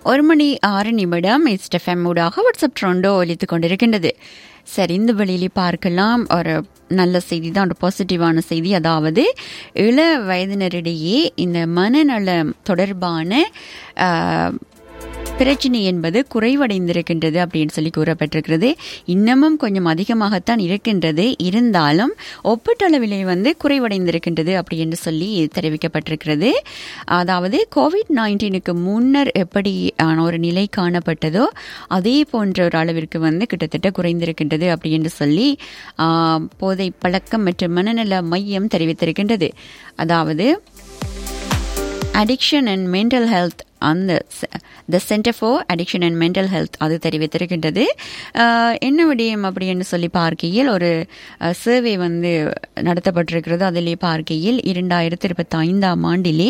ஒரு மணி ஆறு நிமிடம் எஸ்டெஃப்எம் ஊடாக வாட்ஸ்அப் ட்ரெண்டோ ஒலித்து கொண்டிருக்கின்றது சரி இந்த வழியிலே பார்க்கலாம் ஒரு நல்ல செய்தி தான் ஒரு பாசிட்டிவான செய்தி அதாவது இள வயதினரிடையே இந்த மனநலம் தொடர்பான ஆஹ், பிரச்சனை என்பது குறைவடைந்திருக்கின்றது அப்படின்னு சொல்லி கூறப்பட்டிருக்கிறது இன்னமும் கொஞ்சம் அதிகமாகத்தான் இருக்கின்றது இருந்தாலும் ஒப்பீட்டளவிலே வந்து குறைவடைந்திருக்கின்றது அப்படி என்று சொல்லி தெரிவிக்கப்பட்டிருக்கிறது அதாவது கோவிட் நைன்டீனுக்கு முன்னர் எப்படி ஆன ஒரு நிலை காணப்பட்டதோ அதே போன்ற ஒரு அளவிற்கு வந்து கிட்டத்தட்ட குறைந்திருக்கின்றது அப்படி என்று சொல்லி ஆ, போதை பழக்கம் மற்றும் மனநல மையம் தெரிவித்திருக்கின்றது அதாவது அடிக்ஷன் அண்ட் மென்டல் ஹெல்த் அந்த the centre for addiction and mental health அது தெரிவித்திருக்கின்றது ஆஹ், என்ன விடயம் அப்படின்னு சொல்லி பார்க்கையில் ஒரு சர்வே வந்து நடத்தப்பட்டிருக்கிறது அதிலே பார்க்கையில் இரண்டாயிரத்தி இருபத்தி ஐந்தாம் ஆண்டிலே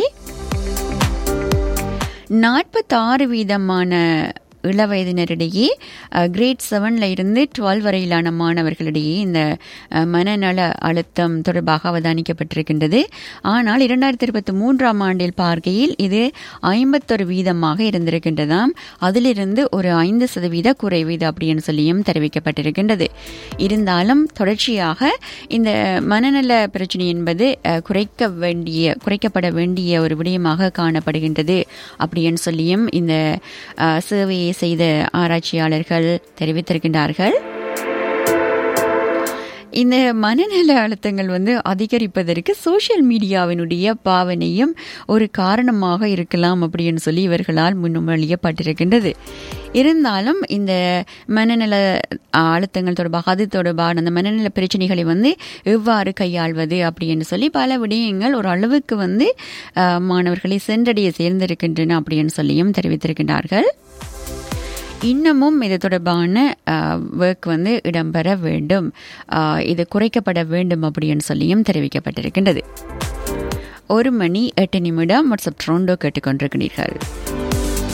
நாற்பத்தாறு வீதமான இளவயதினரிடையே கிரேட் செவனில் இருந்து டுவெல் வரையிலான மாணவர்களிடையே இந்த அஹ், மனநல அழுத்தம் தொடர்பாக அவதானிக்கப்பட்டிருக்கின்றது ஆனால் இரண்டாயிரத்தி இருபத்தி மூன்றாம் ஆண்டில் பார்க்கையில் இது ஐம்பத்தொரு வீதமாக இருந்திருக்கின்றதாம் அதிலிருந்து ஒரு ஐந்து சதவீத குறைவு இது அப்படின்னு சொல்லியும் தெரிவிக்கப்பட்டிருக்கின்றது இருந்தாலும் தொடர்ச்சியாக இந்த மனநல பிரச்சனை என்பது அஹ், குறைக்க வேண்டிய குறைக்கப்பட வேண்டிய ஒரு விடயமாக காணப்படுகின்றது அப்படின்னு சொல்லியும் இந்த அஹ், சர்வேயை செய்த ஆராய்ச்சியாளர்கள் தெரிவித்திருக்கின்றார்கள் இந்த மனநல அழுத்தங்கள் வந்து அதிகரிப்பதற்கு சோஷியல் மீடியாவினுடைய பாவனையும் ஒரு காரணமாக இருக்கலாம் அப்படின்னு சொல்லி இவர்களால் முன்மொழியப்பட்டிருக்கின்றது இருந்தாலும் இந்த மனநல அழுத்தங்கள் தொடர்பாக அது தொடர்பான அந்த மனநல பிரச்சனைகளை வந்து எவ்வாறு கையாள்வது அப்படின்னு சொல்லி பல விடயங்கள் ஒரு அளவுக்கு வந்து அஹ், மாணவர்களை சென்றடைய சேர்ந்திருக்கின்றன அப்படின்னு சொல்லியும் தெரிவித்திருக்கின்றார்கள் இன்னமும் இது தொடர்பான ஒர்க் வந்து இடம்பெற வேண்டும் ஆஹ், இது குறைக்கப்பட வேண்டும் அப்படின்னு சொல்லியும் தெரிவிக்கப்பட்டிருக்கின்றது ஒரு மணி எட்டு நிமிடம் வாட்ஸ்அப் ட்ரோண்டோ கேட்டுக்கொண்டிருக்கிறீர்கள்